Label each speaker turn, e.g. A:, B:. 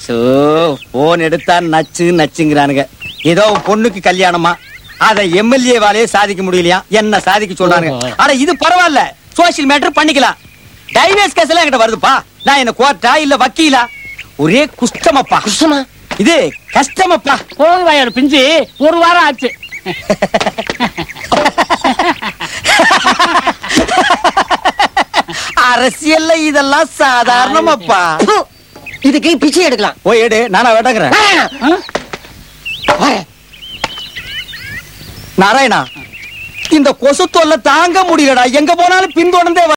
A: So phone எடுத்தா நச்சு நச்சுங்கிறானுங்க ஏதோ உன் பொண்ணுக்கு கல்யாணமா அத எம்எல்ஏ வாலே சாதிக்க முடியலையா என்ன சாதிக்க சொல்றாங்க
B: ஓஹோ.
A: ஆனா இது பரவாயில்ல சோசியல் மேட்டர் பண்ணிக்கலாம் டைவர்ஸ் கேஸ் எல்லாம் என்கிட்ட வருதுப்பா நான் என்ன கோர்ட்டா இல்ல வக்கீலா ஒரே குஷ்டமப்பா
B: குஷ்டமா
A: இது கஷ்டமப்பா
B: போகுது வயல் பிஞ்சு ஒரு வாரம் ஆச்சு
A: அரசியல்ல இதெல்லாம் சாதாரணமாப்பா
C: ப்பு. இதுக்கு பிச்சை எடுக்கலாம்
A: போய் எடு நானா வேட்டங்கிறேன்
B: ஆ?
A: நாராயணா இந்த கொசு தொல்லை தாங்க முடியலடா எங்க போனாலும் பின்தொடர்ந்தே